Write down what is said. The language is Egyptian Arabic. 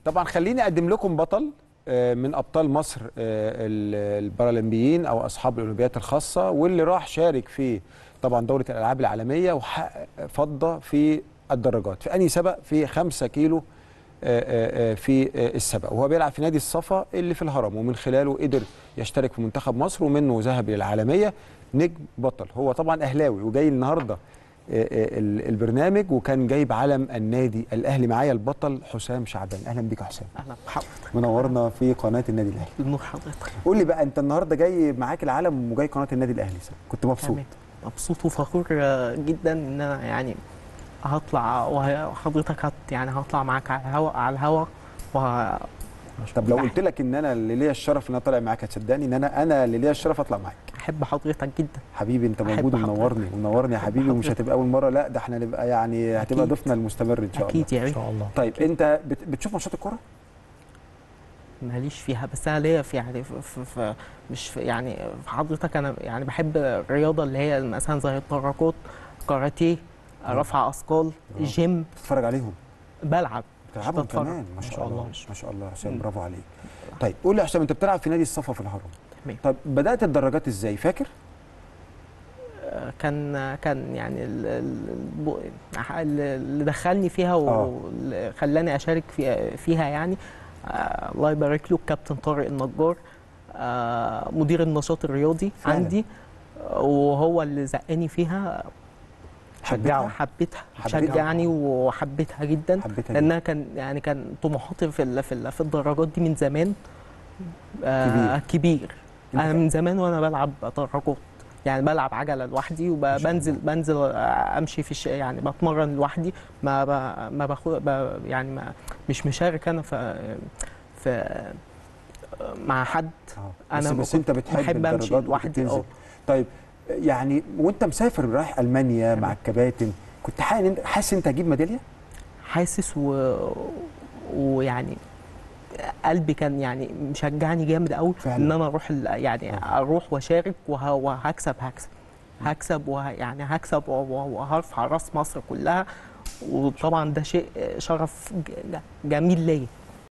طبعا خليني اقدم لكم بطل آه، من ابطال مصر آه، ال- البارالمبيين او اصحاب الاولمبيات الخاصه واللي راح شارك في طبعا دوره الالعاب العالميه وحقق فضه في الدراجات في انهي سبق في 5 كيلو آه، آه، آه، في آه، السبق وهو بيلعب في نادي الصفا اللي في الهرم ومن خلاله قدر يشترك في منتخب مصر ومنه ذهب للعالميه نجم بطل هو طبعا اهلاوي وجاي النهارده آه، آه، ال- البرنامج وكان جايب علم النادي الاهلي معايا البطل حسام شعبان اهلا بيك يا حسام اهلا بحضرتك منورنا في قناه النادي الاهلي النور حضرتك قول لي بقى انت النهارده جاي معاك العلم وجاي قناه النادي الاهلي كنت مبسوط تمام. مبسوط وفخور آه، جدا ان انا يعني هطلع وحضرتك هت يعني هطلع معاك على الهواء على الهواء وه... طب لو قلت لك ان انا اللي ليا الشرف ان انا طالع معاك هتصدقني ان انا انا اللي ليا الشرف اطلع معاك احب حضرتك جدا حبيبي انت أحب موجود حضرتك. ومنورني ومنورني يا أحب حبيبي ومش حضرتك. هتبقى اول مره لا ده احنا نبقى يعني هتبقى أكيد. ضيفنا المستمر ان شاء الله اكيد يا ان ريت شاء الله طيب انت بت- بتشوف ماتشات الكوره ماليش فيها بس انا ليا في يعني في, في, في مش في يعني في حضرتك انا يعني بحب الرياضه اللي هي مثلا زي الدراجات كاراتيه رفع اثقال آه. جيم بتتفرج عليهم بلعب بتلعبهم بتفرج. كمان ما شاء شاء الله الله. ما شاء الله يا حسام مم. برافو عليك طيب قول لي يا حسام انت بتلعب في نادي الصفا في الهرم تمام. طب بدات الدراجات ازاي فاكر آه، كان كان يعني ال- ال- الب- اللي دخلني فيها آه. وخلاني اشارك فيها, فيها يعني آه، الله يبارك له الكابتن طارق النجار آه، مدير النشاط الرياضي فعلا. عندي آه، وهو اللي زقني فيها شجعه حبيتها حبيتها. شجعني وحبيتها جدا حبيتها جدا. لانها كان يعني كان طموحاتي في ال- في ال- في الدراجات دي من زمان آه كبير أنت انا ك- من زمان وانا بلعب دراجات يعني بلعب عجله لوحدي ما شاء وبنزل الله. بنزل آه، امشي في الش... يعني بتمرن لوحدي ما ب... ما باخد ب... يعني ما مش مشارك انا في في مع حد آه. بس, أنا بس انت بتحب بحب أمشي الدراجات لوحدي، وبتنزل آه. طيب يعني وانت مسافر رايح المانيا مع الكباتن كنت حاسس إن- حاسس انت هتجيب ميداليه حاسس و... ويعني قلبي كان يعني مشجعني جامد قوي فعلا. ان انا اروح ال... يعني آه. اروح واشارك وه... وهكسب هكسب هكسب وه... يعني هكسب و- و- وهرفع راس مصر كلها وطبعا ده شيء شرف ج- ج- جميل ليا